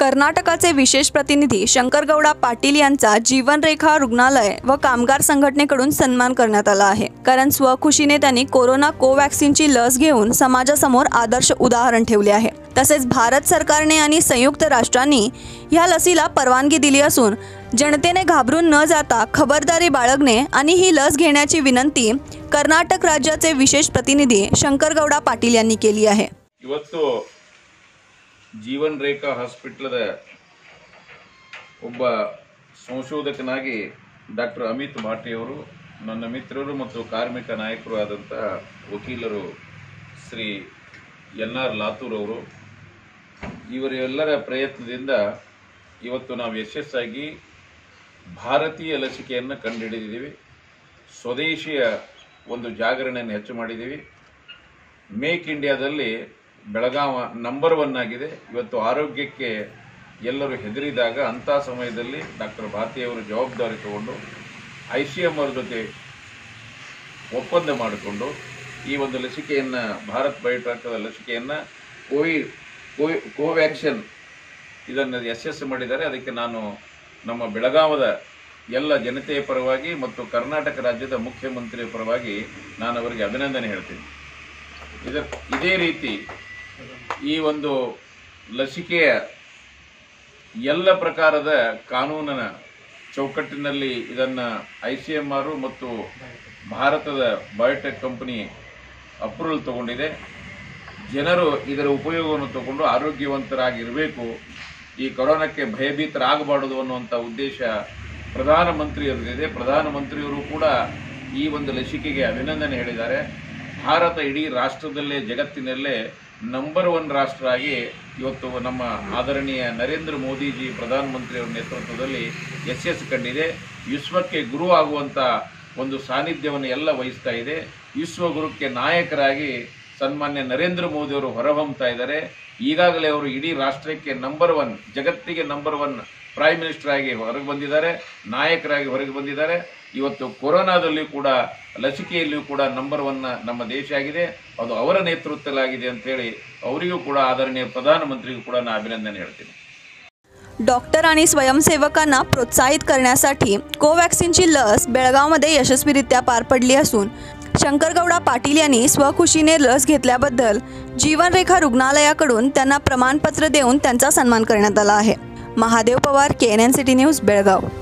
कर्नाटकाचे विशेष प्रतिनिधी शंकरगौडा पाटील यांचा जीवनरेखा रुग्णालय व कामगार संघटनेकडून सन्मान करण्यात आला आहे कारण स्वखुशीने त्यांनी कोरोना कोवॅक्सिनची लस घेऊन समाजासमोर आदर्श उदाहरण ठेवले आहे तसेच भारत सरकारने आणि संयुक्त राष्ट्रांनी ह्या लसीला परवानगी दिली असून जनतेने घाबरून न जाता खबरदारी बाळगणे आणि ही लस घेण्याची विनंती कर्नाटक राज्याचे विशेष प्रतिनिधी शंकरगौडा पाटील यांनी केली आहे ಇವತ್ತು ಜೀವನ್ ರೇಖಾ ಹಾಸ್ಪಿಟ್ಲದ ಒಬ್ಬ ಸಂಶೋಧಕನಾಗಿ ಡಾಕ್ಟರ್ ಅಮಿತ್ ಭಾಟಿಯವರು ನನ್ನ ಮಿತ್ರರು ಮತ್ತು ಕಾರ್ಮಿಕ ನಾಯಕರು ಆದಂತಹ ವಕೀಲರು ಶ್ರೀ ಎನ್ ಆರ್ ಲಾತೂರ್ ಅವರು ಇವರೆಲ್ಲರ ಪ್ರಯತ್ನದಿಂದ ಇವತ್ತು ನಾವು ಯಶಸ್ಸಾಗಿ ಭಾರತೀಯ ಲಸಿಕೆಯನ್ನು ಕಂಡುಹಿಡಿದಿದ್ದೀವಿ ಸ್ವದೇಶಿಯ ಒಂದು ಜಾಗರಣೆಯನ್ನು ಹೆಚ್ಚು ಮಾಡಿದ್ದೀವಿ ಮೇಕ್ ಇಂಡಿಯಾದಲ್ಲಿ ಬೆಳಗಾವ ನಂಬರ್ ಒನ್ ಆಗಿದೆ ಇವತ್ತು ಆರೋಗ್ಯಕ್ಕೆ ಎಲ್ಲರೂ ಹೆದರಿದಾಗ ಅಂಥ ಸಮಯದಲ್ಲಿ ಡಾಕ್ಟರ್ ಭಾರತಿಯವರು ಜವಾಬ್ದಾರಿ ತಗೊಂಡು ಐ ಸಿ ಎಮ್ ಅವ್ರ ಜೊತೆ ಒಪ್ಪಂದ ಮಾಡಿಕೊಂಡು ಈ ಒಂದು ಲಸಿಕೆಯನ್ನು ಭಾರತ್ ಬಯೋಟೆಕ್ದ ಲಸಿಕೆಯನ್ನು ಕೋವಿ ಕೋವಿ ಕೋವ್ಯಾಕ್ಸಿನ್ ಇದನ್ನು ಯಶಸ್ಸು ಮಾಡಿದ್ದಾರೆ ಅದಕ್ಕೆ ನಾನು ನಮ್ಮ ಬೆಳಗಾವದ ಎಲ್ಲ ಜನತೆಯ ಪರವಾಗಿ ಮತ್ತು ಕರ್ನಾಟಕ ರಾಜ್ಯದ ಮುಖ್ಯಮಂತ್ರಿಯ ಪರವಾಗಿ ನಾನು ಅವರಿಗೆ ಅಭಿನಂದನೆ ಹೇಳ್ತೀನಿ ಇದ ಇದೇ ರೀತಿ ಈ ಒಂದು ಲಸಿಕೆಯ ಎಲ್ಲ ಪ್ರಕಾರದ ಕಾನೂನಿನ ಚೌಕಟ್ಟಿನಲ್ಲಿ ಇದನ್ನು ಐ ಸಿ ಎಮ್ ಆರು ಮತ್ತು ಭಾರತದ ಬಯೋಟೆಕ್ ಕಂಪನಿ ಅಪ್ರೂವಲ್ ತಗೊಂಡಿದೆ ಜನರು ಇದರ ಉಪಯೋಗವನ್ನು ತಗೊಂಡು ಆರೋಗ್ಯವಂತರಾಗಿರಬೇಕು ಈ ಕೊರೋನಾಕ್ಕೆ ಭಯಭೀತರಾಗಬಾರದು ಅನ್ನುವಂಥ ಉದ್ದೇಶ ಪ್ರಧಾನಮಂತ್ರಿಯವರಿದೆ ಪ್ರಧಾನಮಂತ್ರಿಯವರು ಕೂಡ ಈ ಒಂದು ಲಸಿಕೆಗೆ ಅಭಿನಂದನೆ ಹೇಳಿದ್ದಾರೆ ಭಾರತ ಇಡೀ ರಾಷ್ಟ್ರದಲ್ಲೇ ಜಗತ್ತಿನಲ್ಲೇ ನಂಬರ್ ಒನ್ ರಾಷ್ಟ್ರ ಆಗಿ ಇವತ್ತು ನಮ್ಮ ಆದರಣೀಯ ನರೇಂದ್ರ ಮೋದಿಜಿ ಪ್ರಧಾನಮಂತ್ರಿಯವರ ನೇತೃತ್ವದಲ್ಲಿ ಯಶಸ್ಸು ಕಂಡಿದೆ ವಿಶ್ವಕ್ಕೆ ಗುರು ಆಗುವಂಥ ಒಂದು ಸಾನ್ನಿಧ್ಯವನ್ನು ಎಲ್ಲ ವಹಿಸ್ತಾ ಇದೆ ವಿಶ್ವಗುರುಕ್ಕೆ ನಾಯಕರಾಗಿ ಸನ್ಮಾನ್ಯ ನರೇಂದ್ರ ಮೋದಿ ಅವರು ಹೊರಹೊಮ್ತಾ ಇದ್ದಾರೆ ಈಗಾಗಲೇ ಅವರು ಇಡೀ ರಾಷ್ಟ್ರಕ್ಕೆ ನಂಬರ್ ಒನ್ ಜಗತ್ತಿಗೆ ನಂಬರ್ ಒನ್ ಪ್ರೈಮ್ ಮಿನಿಸ್ಟರ್ ಆಗಿ ಹೊರಗೆ ಬಂದಿದ್ದಾರೆ ನಾಯಕರಾಗಿ ಹೊರಗೆ ಬಂದಿದ್ದಾರೆ ಇವತ್ತು ಕೊರೋನಾದಲ್ಲಿಯೂ ಕೂಡ ಲಸಿಕೆಯಲ್ಲಿಯೂ ಕೂಡ ನಂಬರ್ ಒನ್ ನಮ್ಮ ದೇಶ ಆಗಿದೆ ಅದು ಅವರ ನೇತೃತ್ವದಲ್ಲಾಗಿದೆ ಅಂತ ಹೇಳಿ ಅವರಿಗೂ ಕೂಡ ಆದರಣೀಯ ಪ್ರಧಾನಮಂತ್ರಿಗೂ ಕೂಡ ನಾನು ಅಭಿನಂದನೆ ಹೇಳ್ತೀನಿ डॉक्टर आणि स्वयंसेवकांना प्रोत्साहित करण्यासाठी कोवॅक्सिनची लस बेळगावमध्ये यशस्वीरित्या पार पडली असून शंकरगौडा पाटील यांनी स्वखुशीने लस घेतल्याबद्दल जीवनरेखा रुग्णालयाकडून त्यांना प्रमाणपत्र देऊन त्यांचा सन्मान करण्यात आला आहे Mahadev Pawar K N N city news Belgaum